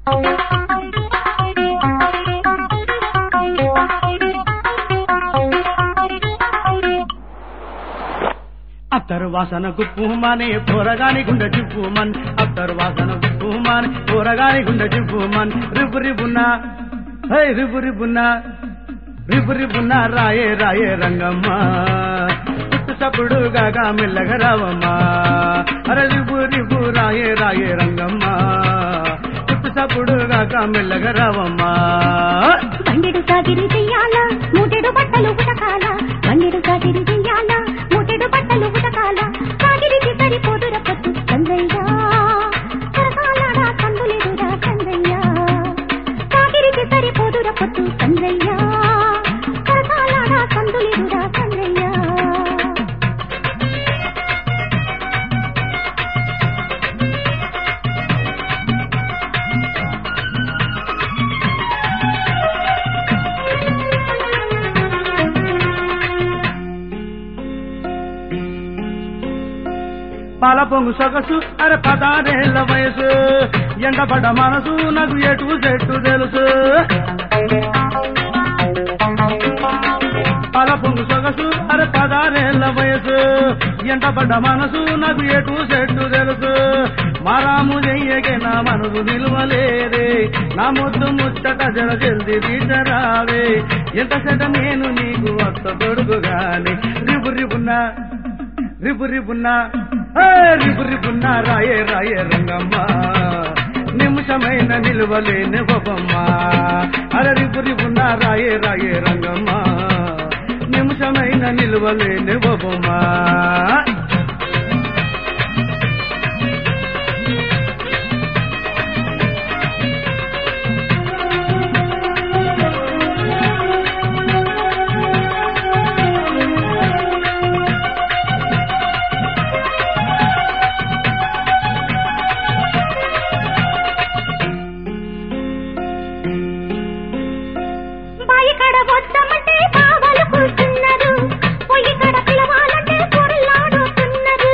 అత్తరు వాసన గుప్పుమని పోరగాని గుండె చిప్పుమన్ అత్తరు వాసన గుప్పుమని పోరగాని గుండె చిప్పుమన్ రిబు రిబున్న హై రిబు రిబున్న రిబు రిబున్న రాయే రాయే రంగమ్మ పుట్టు సప్పుడు గాగా మెల్లగ రావమ్మా అర రిబు రిబు రాయే రాయే రంగమ్మ పుట్టు సప్పుడు గాగా మెల్లగ రావమ్మా బండెడు సాగిరి చెయ్యాల మూటెడు బట్టలు ఉతకాల బండెడు సాగిరి చెయ్యాల మూటెడు బట్టలు ఉతకాల సాగిరికి సరిపోదుర పొత్తు చంద్రయ్య సరసాలాడా కందులేదురా చంద్రయ్య సాగిరికి సరిపోదుర పొత్తు చంద్రయ్య సరసాలాడా కందులేదురా చంద్రయ్య పాల పొంగు సొగసు అరే పదారేళ్ల వయసు ఎండపడ్డ మనసు నాకు ఎటు చెట్టు తెలుసు పాల పొంగు సొగసు అరే పదారేళ్ల వయసు ఎండపడ్డ మనసు నాకు ఎటు చెట్టు తెలుసు మారాము చెయ్యకే నా మనసు నిలువలేదే నా ముద్దు ముచ్చట జర జల్ది తీసరావే ఎంత సెట నేను నీకు వస్త దొడుగుగాని రిబు రిబున్నా రిబు రిబున్నా ఏ రిబు రిబున్నా రాయే రాయే రంగమ్మ నిమిషమైన నిలువలేని బొమ్మ అర రిబు రిబున్నా రాయే రాయే రంగమ్మ నిమిషమైన నిలువలేని బొమ్మ బాయి కడ వద్దమంటే బావలు కూర్చున్నారు పొయ్యి కడ పిలవాలంటే పొరలాడుతున్నారు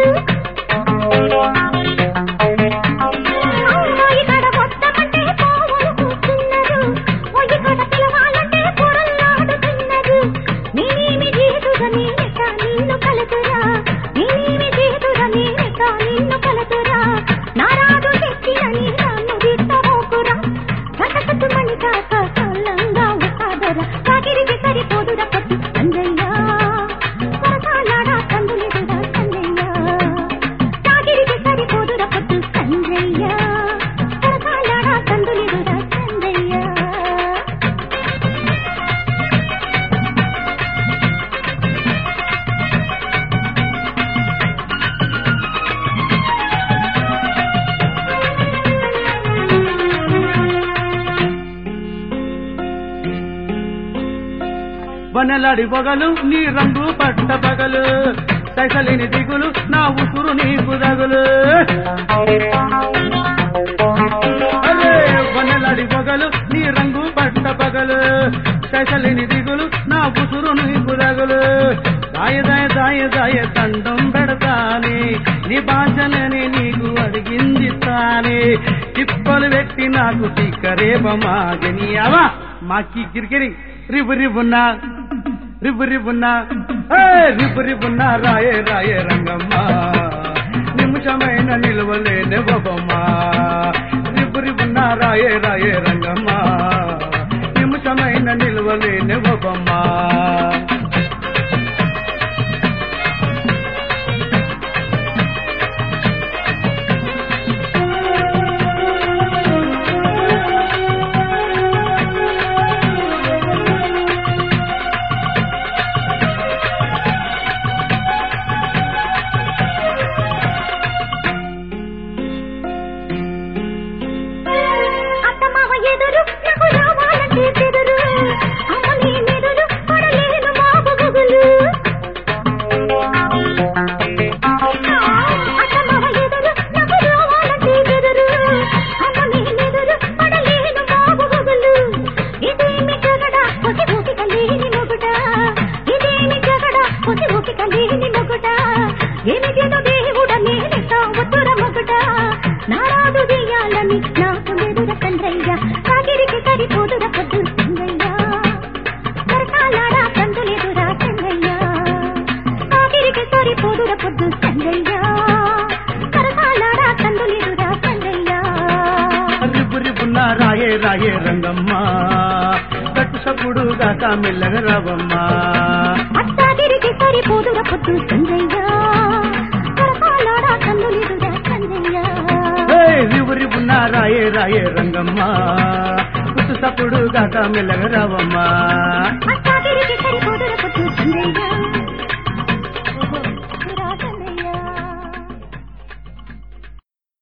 బాయి కడ వద్దమంటే బావలు కూర్చున్నారు పొయ్యి కడ పిలవాలంటే పొరలాడుతున్నారు నేనేమి చేతుగా నేనెక్క నిన్ను కలుతురా నేనేమి చేతుగా నేనెక్క నిన్ను కలుతురా నారాదు తెచ్చిన నీ నన్ను విత్తబోకురా కటకటు మణి కాక కళ్ళంగా ఉసాదర సాగిరికి సరిపోదురా పట్టు అంజయ్య సరసాలాడా కందులేదురా సంజయ్య సాగిరికి సరిపోదురా పట్టు సంజయ్య సరసాలాడా కందులేదురా సంజయ్య వనలాడి పొగలు నీ రంగు పట్ట పగలు సైసలిని దిగులు నా ఉసురు నీకు దగులు అరే వనలాడి పొగలు నీ రంగు పట్ట పగలు సైసలిని దిగులు నా ఉసురు నీకు దగులు దాయ దాయ దాయ దాయ దండం పెడతానే నీ భాషలని నీకు అడిగింది తానే తిప్పలు పెట్టి నాకు తిక్కరేపమాగని అవా మాకి గిరిగిరి రిబు రిబున్నా రిబు రిబున్నా ఏ రిబు రిబున్నా రాయే రాయే రంగమ్మ నిమిషమైన నిలవలేని బొమ్మ రిబు రిబున్నా రాయే రాయే రంగమ్మ నిమిషమైన నిలవలేని బొమ్మ అత్తమావ ఎదురు నాకు రావాలంటే చెదురు అమ్మ నీ మెదురు పడలేను మా రాయే రంగమ్మ కట్టు సప్పుడు గాక మెల్లగ రావమ్మా అత్తాగిరికి సరిపోదుర పొద్దు సంజయ్య సరసాలాడా కన్నులిదురా సంజయ్య రివురి ఉన్న రాయే రాయే రంగమ్మ కట్టు సప్పుడు గాక మెల్లగ రావమ్మా అత్తాగిరికి సరిపోదుర పొద్దు సంజయ్య